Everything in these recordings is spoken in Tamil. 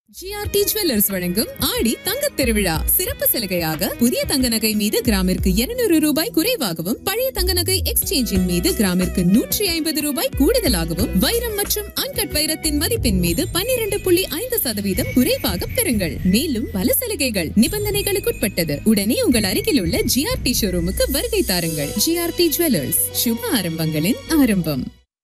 ஜிஆர்டி ஜுவல்லர்ஸ் வழங்கும் ஆடி தங்கத் திருவிழா சிறப்பு சலுகையாக புதிய தங்க நகை மீது கிராமிற்கு 200 ரூபாய் குறைவாகவும் பழைய தங்க நகை எக்ஸ்சேஞ்சின் மீது கிராமிற்கு நூற்றி ஐம்பது ரூபாய் கூடுதலாகவும் வைரம் மற்றும் அன்கட் வைரத்தின் மதிப்பின் மீது 12.5% புள்ளி ஐந்து சதவீதம் குறைவாக பெறுங்கள் மேலும் பல சலுகைகள் நிபந்தனைகளுக்குட்பட்டது உடனே உங்கள் அருகில் உள்ள ஜிஆர்டி ஷோரூமுக்கு வருகை தாருங்கள் ஜிஆர்டி ஜுவல்லர்ஸ் சுப ஆரம்பங்களின் ஆரம்பம்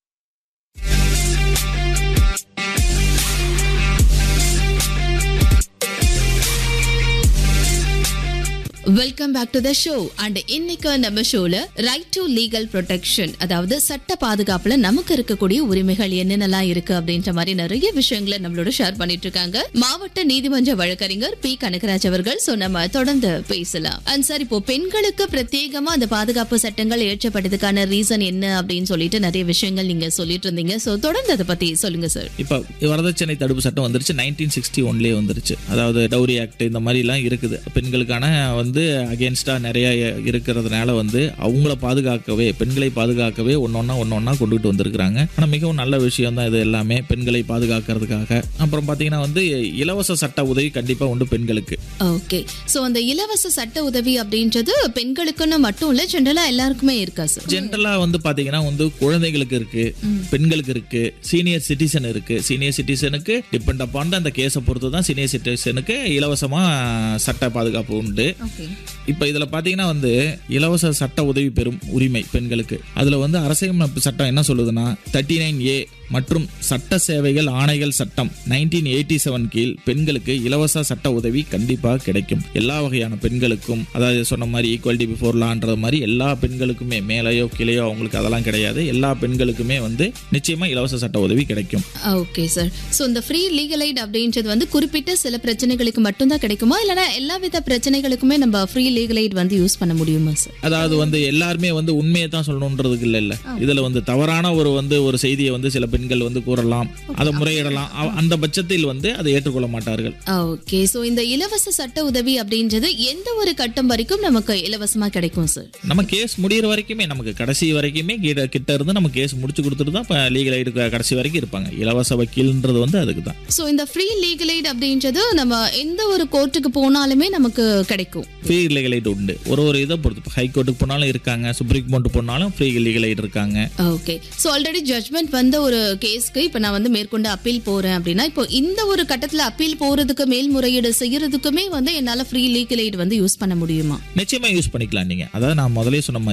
welcome back to the show and இன்னைக்கு நம்ம ஷோல ரைட் டு லீகல் ப்ரொடெக்ஷன் அதாவது சட்ட பாதுகாப்புல நமக்கு இருக்கக்கூடிய உரிமைகள் என்னென்னலாம் இருக்கு அப்படின்ற மாதிரி நிறைய விஷயங்களை நம்மளோட ஷேர் பண்ணிட்டு இருக்காங்க மாவட்ட நீதிமன்ற வழக்கறிஞர் பி கனகராஜ் அவர்கள் சோ நம்ம தொடர்ந்து பேசலாம் அண்ட் சார் இப்போ பெண்களுக்கு பிரத்யேகமா அந்த பாதுகாப்பு சட்டங்கள் இயற்றப்பட்டதுக்கான ரீசன் என்ன அப்படின்னு சொல்லிட்டு நிறைய விஷயங்கள் நீங்க சொல்லிட்டு இருந்தீங்க சோ தொடர்ந்து அதை பத்தி சொல்லுங்க சார் இப்போ வரதட்சணை தடுப்பு சட்டம் வந்துருச்சு நைன்டீன் சிக்ஸ்டி ஒன்லேயே வந்துருச்சு அதாவது டவுரி ஆக்ட் இந்த மாதிரிலாம் இருக்குது பெண்களுக்கான வந்து அகேன்ஸ்டாக நிறைய இருக்கிறதுனால வந்து அவங்கள பாதுகாக்கவே பெண்களை பாதுகாக்கவே ஒன்றொன்னா ஒன்றொன்னா கொண்டுகிட்டு வந்திருக்கிறாங்க ஆனால் மிகவும் நல்ல விஷயம் தான் இது எல்லாமே பெண்களை பாதுகாக்கிறதுக்காக அப்புறம் பார்த்தீங்கன்னா வந்து இலவச சட்ட உதவி கண்டிப்பாக உண்டு பெண்களுக்கு ஓகே சோ அந்த இலவச சட்ட உதவி அப்படின்றது பெண்களுக்குன்னு மட்டும் இல்ல ஜென்ரலா எல்லாருக்குமே இருக்கா சார் ஜென்ரலாக வந்து பார்த்தீங்கன்னா வந்து குழந்தைகளுக்கு இருக்கு பெண்களுக்கு இருக்கு சீனியர் சிட்டிசன் இருக்கு சீனியர் சிட்டிசனுக்கு டிபெண்ட் அப்பான் அந்த கேஸை பொறுத்து தான் சீனியர் சிட்டிசனுக்கு இலவசமாக சட்ட பாதுகாப்பு உண்டு ஓகே இப்போ இதில் பார்த்தீங்கன்னா வந்து இலவச சட்ட உதவி பெறும் உரிமை பெண்களுக்கு அதில் வந்து அரசியலமைப்பு சட்டம் என்ன சொல்லுதுன்னா தேர்ட்டி நைன் ஏ மற்றும் சட்ட சேவைகள் ஆணைகள் சட்டம் நைன்டீன் எயிட்டி செவன் கீழ் பெண்களுக்கு இலவச சட்ட உதவி கண்டிப்பாக கிடைக்கும் எல்லா வகையான பெண்களுக்கும் அதாவது சொன்ன மாதிரி ஈக்குவாலிட்டி பிஃபோர் லான்றது மாதிரி எல்லா பெண்களுக்குமே மேலேயோ கீழேயோ அவங்களுக்கு அதெல்லாம் கிடையாது எல்லா பெண்களுக்குமே வந்து நிச்சயமாக இலவச சட்ட உதவி கிடைக்கும் ஓகே சார் சோ இந்த ஃப்ரீ லீகல் எய்ட் அப்படின்றது வந்து குறிப்பிட்ட சில பிரச்சனைகளுக்கு மட்டும்தான் கிடைக்குமா இல்லனா எல்லா வித பிரச்சனைகளுக்குமே நம்ம ஃப்ரீ லீகல் எய்ட் வந்து யூஸ் பண்ண முடியுமா சார் அதாவது வந்து எல்லாருமே வந்து உண்மையை தான் சொல்லணுன்றதுக்கு இல்லை இல்லை இதில் வந்து தவறான ஒரு வந்து ஒரு செய்தியை வந்து சில பெண்கள் வந்து கூறலாம் அதை முறையிடலாம் அ- அந்த பட்சத்தில் வந்து அதை ஏற்றுக்கொள்ள மாட்டார்கள் ஓகே சோ இந்த இலவச சட்ட உதவி அப்படின்றது எந்த ஒரு கட்டம் வரைக்கும் நமக்கு இலவசமா கிடைக்கும் சார் நம்ம கேஸ் முடியிற வரைக்குமே நமக்கு கடைசி வரைக்குமே கிட்ட கிட்ட இருந்து நம்ம கேஸ் முடிச்சு கொடுத்துட்டு தான் இப்போ லீகல் எய்டு கடைசி வரைக்கும் இருப்பாங்க இலவச வக்கீல்ன்றது வந்து அதுக்கு தான் சோ இந்த ஃப்ரீ லீகல் எய்ட் அப்படின்றது நம்ம எந்த ஒரு கோர்ட்டுக்கு போனாலுமே நமக்கு கிடைக்கும் ஃப்ரீ லீகல் எய்டு உண்டு ஒரு ஒரு இதை பொறுத்து ஹை கோர்ட்டுக்கு போனாலும் இருக்காங்க சுப்ரீம் கோர்ட்டு போனாலும் ஃப்ரீ லீகல் எய்டு இருக்காங்க ஓகே ஸோ ஆல்ரெடி ஜட்மெண்ட் வந்த ஒரு கேஸ்க்கு இப்போ நான் வந்து மேற்கொண்டு அப்பீல் போறேன் அப்படின்னா இப்போ இந்த ஒரு கட்டத்தில் அப்பீல் போறதுக்கு மேல்முறையீடு செய்யறதுக்குமே வந்து என்னால் ஃப்ரீ லீகல் எய்ட் வந்து யூஸ் பண்ண முடியுமா நிச்சயமா யூஸ் பண்ணிக்கலாம் நீங்க அதாவது நான் முதலே சொன்ன மாதிரி